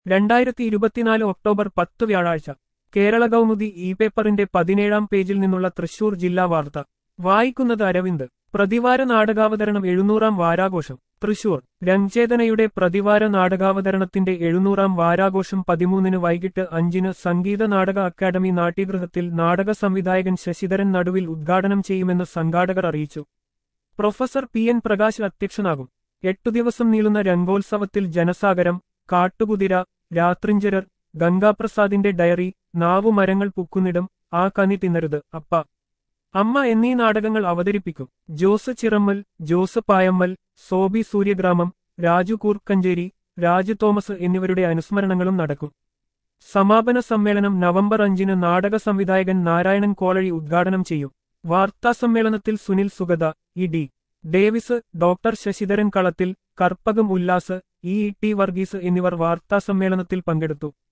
രണ്ടായിരത്തി ഇരുപത്തിനാല് ഒക്ടോബർ പത്ത് വ്യാഴാഴ്ച കേരള കൗമുദി ഇ പേപ്പറിന്റെ പതിനേഴാം പേജിൽ നിന്നുള്ള തൃശൂർ ജില്ലാ വാർത്ത വായിക്കുന്നത് അരവിന്ദ് പ്രതിവാര നാടകാവതരണം എഴുന്നൂറാം വാരാഘോഷം തൃശൂർ രംഗചേതനയുടെ പ്രതിവാര നാടകാവതരണത്തിന്റെ എഴുന്നൂറാം വാരാഘോഷം പതിമൂന്നിന് വൈകിട്ട് അഞ്ചിന് സംഗീത നാടക അക്കാദമി നാട്യഗൃഹത്തിൽ നാടക സംവിധായകൻ ശശിധരൻ നടുവിൽ ഉദ്ഘാടനം ചെയ്യുമെന്ന് സംഘാടകർ അറിയിച്ചു പ്രൊഫസർ പി എൻ പ്രകാശ് അധ്യക്ഷനാകും എട്ടു ദിവസം നീളുന്ന രംഗോത്സവത്തിൽ ജനസാഗരം കാട്ടുകുതിര രാത്രിഞ്ചരർ ഗംഗാപ്രസാദിന്റെ ഡയറി നാവുമരങ്ങൾ പുക്കുന്നിടം ആ കനി തിന്നരുത് അപ്പ അമ്മ എന്നീ നാടകങ്ങൾ അവതരിപ്പിക്കും ജോസ് ചിറമ്മൽ ജോസ് പായമ്മൽ സോബി സൂര്യഗ്രാമം രാജു കൂർക്കഞ്ചേരി രാജു തോമസ് എന്നിവരുടെ അനുസ്മരണങ്ങളും നടക്കും സമാപന സമ്മേളനം നവംബർ അഞ്ചിന് നാടക സംവിധായകൻ നാരായണൻ കോളഴി ഉദ്ഘാടനം ചെയ്യും വാർത്താസമ്മേളനത്തിൽ Sunil Sugatha E D Davis doctor Sasidharan Kalathil Karpakam Ullas E T Varghese എന്നിവർ വാർത്താസമ്മേളനത്തിൽ പങ്കെടുത്തു